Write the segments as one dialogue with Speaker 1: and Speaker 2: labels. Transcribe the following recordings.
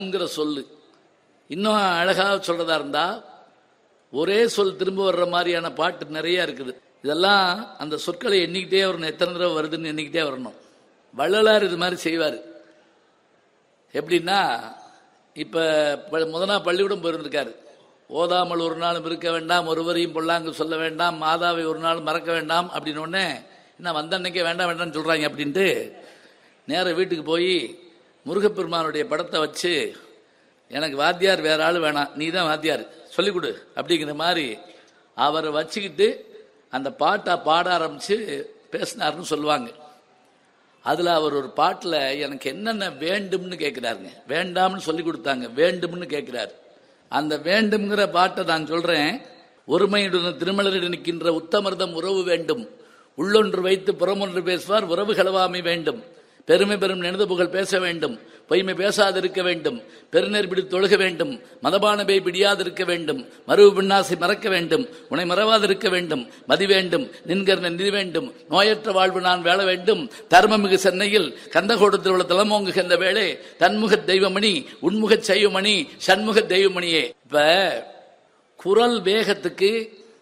Speaker 1: ங்கிற சொல்லு இன்னும் அழகா சொல்றதா இருந்தா ஒரே சொல் திரும்ப வர்ற மாதிரியான பாட்டு நிறைய இருக்குது இதெல்லாம் அந்த சொற்களை எண்ணிக்கிட்டே வரணும் எத்தனை தடவை வருதுன்னு எண்ணிக்கிட்டே வரணும் வள்ளலார் இது மாதிரி செய்வார் எப்படின்னா இப்ப ப- முத நாள் பள்ளிக்கூடம் போயிருந்திருக்காரு ஓதாமல் ஒரு நாளும் இருக்க வேண்டாம் ஒருவரையும் பொல்லாங்கு சொல்ல வேண்டாம் மாதாவை ஒரு நாள் மறக்க வேண்டாம் அப்படின்னு உடனே என்ன வந்த அன்னைக்கே வேண்டாம் வேண்டாம்னு சொல்றாங்க அப்படின்ட்டு நேர வீட்டுக்கு போய் முருகப்பெருமானுடைய படத்தை வச்சு எனக்கு வாத்தியார் வேற ஆள் வேணாம் நீ தான் வாத்தியார் சொல்லிக் கொடு அப்படிங்கிற மாதிரி அவரை வச்சுக்கிட்டு அந்த பாட்டை பாட ஆரம்பிச்சு பேசினாருன்னு சொல்லுவாங்க அதுல அவர் ஒரு பாட்டுல எனக்கு என்னென்ன வேண்டும்னு கேட்கிறாருங்க வேண்டாம்னு சொல்லி கொடுத்தாங்க வேண்டும்னு கேட்கிறாரு அந்த வேண்டும்ங்கிற பாட்டை நான் சொல்றேன் ஒருமையுடன் திருமலரில் நிற்கின்ற உத்தமர்தம் உறவு வேண்டும் உள்ளொன்று வைத்து புறமொன்று பேசுவார் உறவு களவாமை வேண்டும் பெருமை பெரும் நினைந்து புகழ் பேச வேண்டும் பொய்மை பேசாதிருக்க வேண்டும் பெருநெற் பிடி தொழுக வேண்டும் மதபானபை பிடியாதிருக்க வேண்டும் மறுவு பின்னாசை மறக்க வேண்டும் உன்னை மறவாதிருக்க வேண்டும் மதி வேண்டும் நின்கர் நிதி வேண்டும் நோயற்ற வாழ்வு நான் வேள வேண்டும் தர்மமிகு சென்னையில் கந்தகோடத்தில் உள்ள தலமோங்குகின்ற வேளை தன்முக தெய்வமணி உன்முக செய்வமணி சண்முக தெய்வமணியே இப்ப குரல் வேகத்துக்கு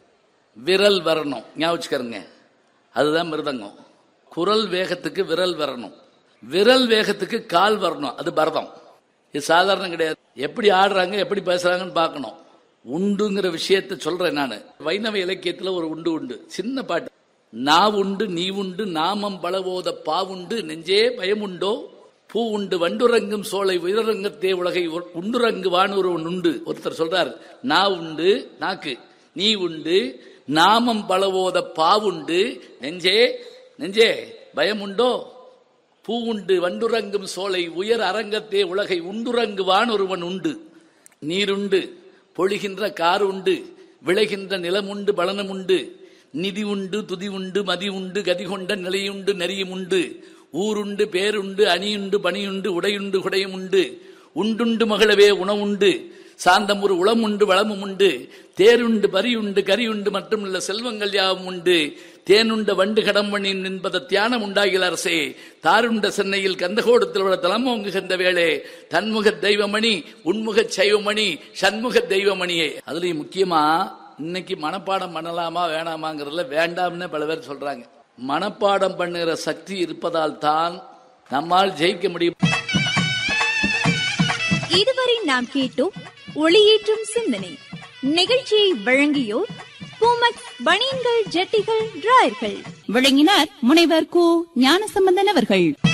Speaker 1: விரல் வரணும் ஞாபகம் வச்சுக்கருங்க அதுதான் மிருதங்கம் குரல் வேகத்துக்கு விரல் வரணும் விரல் வேகத்துக்கு கால் வரணும் அது பரதம் இது சாதாரணம் கிடையாது எப்படி ஆடுறாங்க எப்படி பேசுறாங்கன்னு பார்க்கணும் உண்டுங்கிற விஷயத்த சொல்றேன் நான் வைணவ இலக்கியத்துல ஒரு உண்டு உண்டு சின்ன பாட்டு நான் உண்டு நீ உண்டு நாமம் பலவோத பாவுண்டு நெஞ்சே பயமுண்டோ பூ உண்டு வண்டுறங்கும் சோலை உயரங்கத்தே உலகை உ- உண்டுறங்கு வானூர் உண்டு ஒருத்தர் சொல்றார் நான் உண்டு நாக்கு நீ உண்டு நாமம் பலவோத பாவுண்டு நெஞ்சே நெஞ்சே பயமுண்டோ பூவுண்டு வண்டுறங்கும் சோலை உயர் அரங்கத்தே உலகை உண்டுறங்கு வானொருவன் உண்டு நீருண்டு பொழிகின்ற கார் உண்டு விளைகின்ற நிலமுண்டு பலனும் உண்டு நிதி உண்டு துதி உண்டு மதி உண்டு கதி கொண்ட நிலையுண்டு நெறியும் உண்டு ஊருண்டு பேருண்டு அணியுண்டு பணியுண்டு உடையுண்டு குடையும் உண்டு உண்டுண்டு மகளவே உணவுண்டு சாந்தமுறு உளம் உண்டு வளமும் உண்டு தேருண்டு பரியுண்டு கரியுண்டு மற்றும் உள்ள செல்வங்கள் யாவும் உண்டு தேனுண்ட வண்டு கடம்பணின் என்பத தியானம் உண்டாகில் அரசே தாருண்ட சென்னையில் கந்தகோடத்தில் உள்ள தலமோங்குகின்ற வேளே தன்முக தெய்வமணி உன்முக சைவமணி சண்முக தெய்வமணியே அதுலயும் முக்கியமா இன்னைக்கு மனப்பாடம் பண்ணலாமா வேணாமாங்கிறதுல வேண்டாம்னு பல பேர் சொல்றாங்க மனப்பாடம் பண்ணுகிற சக்தி இருப்பதால் தான் நம்மால் ஜெயிக்க முடியும்
Speaker 2: இதுவரை நாம் கேட்டோம் ஒளியேற்றும் சிந்தனை நிகழ்ச்சியை வழங்கியோர் பூமக் பனியன்கள் ஜட்டிகள் டிராயர்கள்
Speaker 3: விளங்கினார் முனைவர் கு ஞானசம்பந்தன் அவர்கள்